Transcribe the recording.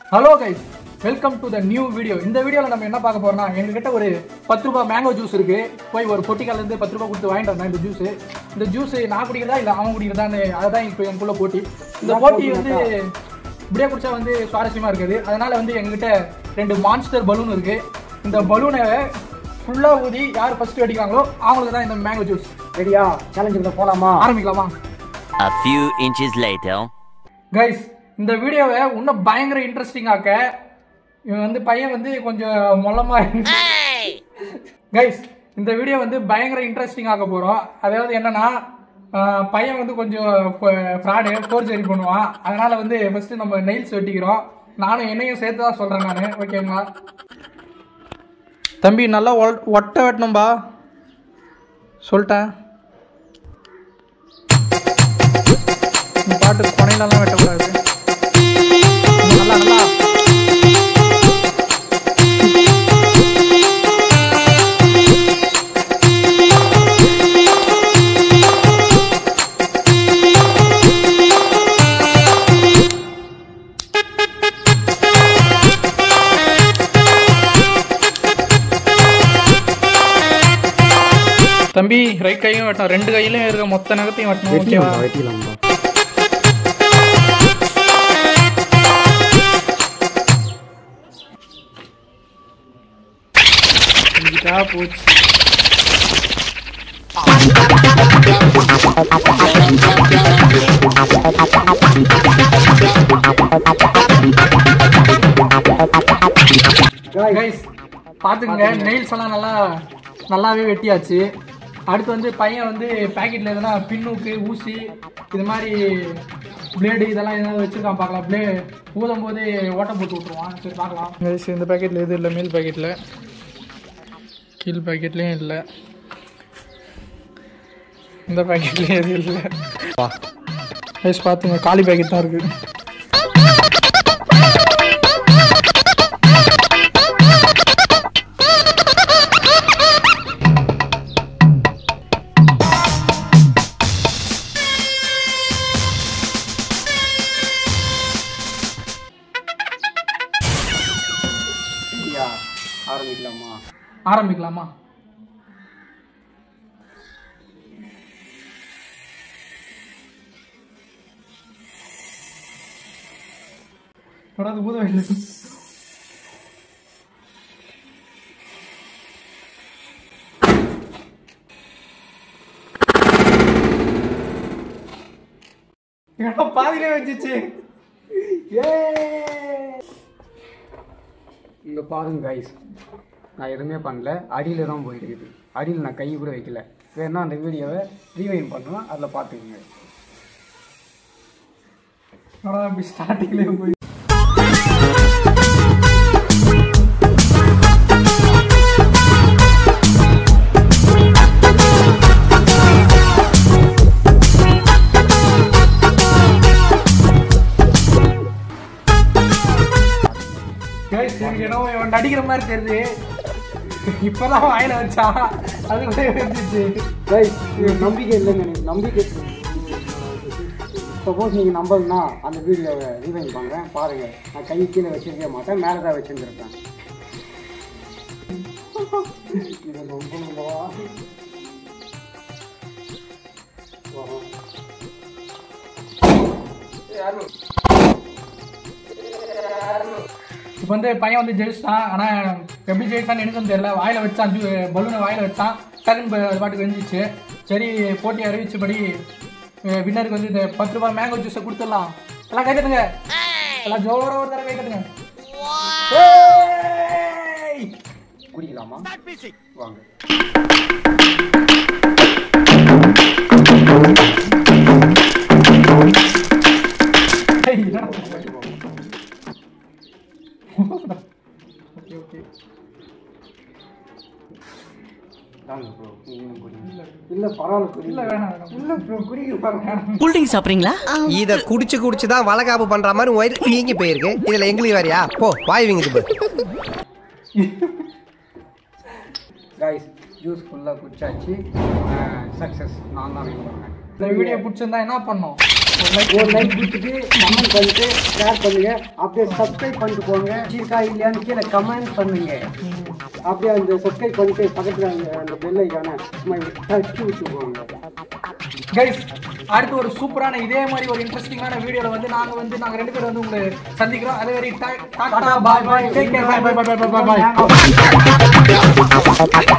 Hello guys welcome to the new video இந்த வீடியோவில் நம்ம என்ன பார்க்க போறோம்னா எங்ககிட்ட ஒரு பத்து ரூபாய் மேங்கோ ஜூஸ் இருக்கு போய் ஒரு பொட்டிக்கால இருந்து பத்து ரூபாய் கொடுத்து வாங்கிட்டு வந்தேன் இந்த ஜூஸ் இந்த ஜூஸ் நான் குடிக்கிறதா இல்லை அவன் குடிக்கிறதான்னு அதுதான் இப்போ எனக்குள்ள போட்டி இந்த போட்டி வந்து இப்படியே குடிச்சா வந்து சுவாரஸ்யமா இருக்குது அதனால வந்து எங்ககிட்ட ரெண்டு மான்ஸ்டர் பலூன் இருக்கு இந்த பலூனை ஃபுல்லாக ஊதி யார் ஃபர்ஸ்ட் வெடிக்கிறாங்களோ அவங்களுக்கு தான் இந்த மேங்கோ ஜூஸ் ரெடியா சேலஞ்சுக்குள்ள போலாமா ஆரம்பிக்கலாமா A few inches later. Guys இந்த வீடியோவை இன்னும் பயங்கர இன்ட்ரெஸ்டிங் ஆக்க இவன் வந்து பையன் வந்து கொஞ்சம் மொல்லமா கைஸ் இந்த வீடியோ வந்து பயங்கர இன்ட்ரெஸ்டிங் ஆக்க போறோம் அதாவது என்னன்னா ஆஹ், பையன் வந்து கொஞ்சம் ஃப்ராடு ஃபோர்ஜரி பண்ணுவான் அதனால வந்து ஃபர்ஸ்ட் நம்ம நெயில்ஸ் வெட்டிக்கிறோம் நானும் என்னையும் சேர்த்து தான் சொல்றேன் நான் ஓகேங்களா தம்பி நல்லா ஒட்ட வெட்டணும்பா சொல்லிட்டேன் நீ பாட்டு கொனையிலலாம் வெட்டக்கூடாது நல்லா நல்லா தம்பி ரைட் கையும் வெட்டணும் ரெண்டு கையிலும் இருக்க மொத்த நகத்தையும் வெட்டணும் ஓகேவா வெட்டிடலாம்பா செஞ்சுட்டா போச்சு கைஸ் பார்த்துக்குங்க நெயில்ஸ் எல்லாம் நல்லா நல்லாவே வெட்டியாச்சு அடுத்து வந்து பையன் வந்து பேக்கெட்டில் எதனா பின்னூக்கு ஊசி இது மாதிரி பிளேடு இதெல்லாம் எதாவது வச்சுருக்கான் பார்க்கலாம் பிளே ஊதும் போது ஓட்டம் போட்டு விட்ருவான் சரி பார்க்கலாம் கைஸ் இந்த பேக்கெட்டில் எதுவும் இல்லை மேல் பேக்கெட்டில் கீழ் பேக்கெட்லேயும் இல்லை இந்த பேக்கெட்லேயும் எதுவும் இல்லை கைஸ் பார்த்துங்க காலி பேக்கெட் தான் இருக்குது ரெடியா ஆரம்பிக்கலாமா ஆரம்பிக்கலாமா தொடர்ந்து ஊத வேண்டும் என்னடா பாதியிலே வச்சுச்சு இங்க பாருங்க கைஸ் நான் எதுவுமே பண்ணல அடியில தான் போயிருக்குது அடியில் நான் கை கூட வைக்கல வேணா அந்த வீடியோவை ரீவைன் பண்ணுவேன் அதில் பார்த்துக்குங்க என்னடா இப்படி ஸ்டார்டிங்லேயே போய் Guys, எனக்கு என்னவோ இவன் நடிக்கிற மாதிரி தெரியுது இப்பதான் வாயில வச்சா அது கூட வந்துச்சு கைஸ் இது நம்பிக்கை இல்லைங்க எனக்கு நம்பிக்கை சப்போஸ் நீங்கள் நம்பலன்னா அந்த வீடியோவை ரீவைன் பண்ணுறேன் பாருங்கள் நான் கை கீழே வச்சிருக்க மாட்டேன் மேலே தான் வச்சுருந்துருப்பேன் இதை நம்பணுமா இப்போ வந்து பையன் வந்து ஜெயிச்சிட்டான் ஆனா எப்படி ஜெயிச்சான்னு எனக்கும் தெரியல வாயில வச்சான் ஜூ பலூனை வாயில வச்சான் டக்குன்னு ப- அது பாட்டுக்கு வெந்துச்சு சரி போட்டி அறிவிச்சபடி வின்னருக்கு வந்து இந்த பத்து ரூபாய் மேங்கோ ஜூஸை கொடுத்துடலாம் எல்லாம் கை தட்டுங்க எல்லாம் ஜோர ஒரு தடவை கை தட்டுங்க ஏய்! குடிக்கலாமா வாங்க ஏய், என்னடா? ஓகே ஓகே தாங்க ப்ரோ நீங்களும் குடிங்க இல்லை பரவாயில்ல குடி இல்ல வேணாம் வேணாம் இல்லை ப்ரோ குடிக்க பாருங்க கூல்ட்ரிங்க் சாப்பிட்றீங்களா இத குடிச்சு குடிச்சு தான் வளகாப்பு பண்ற மாதிரி வயிறு வீங்கி போயிருக்கு இதுல எங்களுக்கு வேறயா போ வாய் வீங்குது போ கைஸ் ஜூஸ் ஃபுல்லாக குடிச்சாச்சு சக்ஸஸ் நான் தான் வின் பண்ணேன் இந்த வீடியோ பிடிச்சிருந்தா என்ன பண்ணோம் ஒரு லைக் கொடுத்துட்டு கமெண்ட் பண்ணிட்டு ஷேர் பண்ணுங்க அப்படியே சப்ஸ்கிரைப் பண்ணிட்டு போங்க இருக்கா இல்லையான்னு கீழே கமெண்ட் பண்ணுங்க அப்படியே அந்த சப்ஸ்கிரைப் பண்ணிட்டு பக்கத்தில் அந்த அந்த பெல் ஐக்கான சும்மா தட்டி விட்டு போங்க கைஸ் அடுத்து ஒரு சூப்பரான இதே மாதிரி ஒரு இன்ட்ரெஸ்டிங்கான வீடியோல வந்து நாங்க வந்து நாங்க ரெண்டு பேரும் வந்து உங்களை சந்திக்கிறோம் அதே மாதிரி tata bye bye take care bye bye bye bye பாய்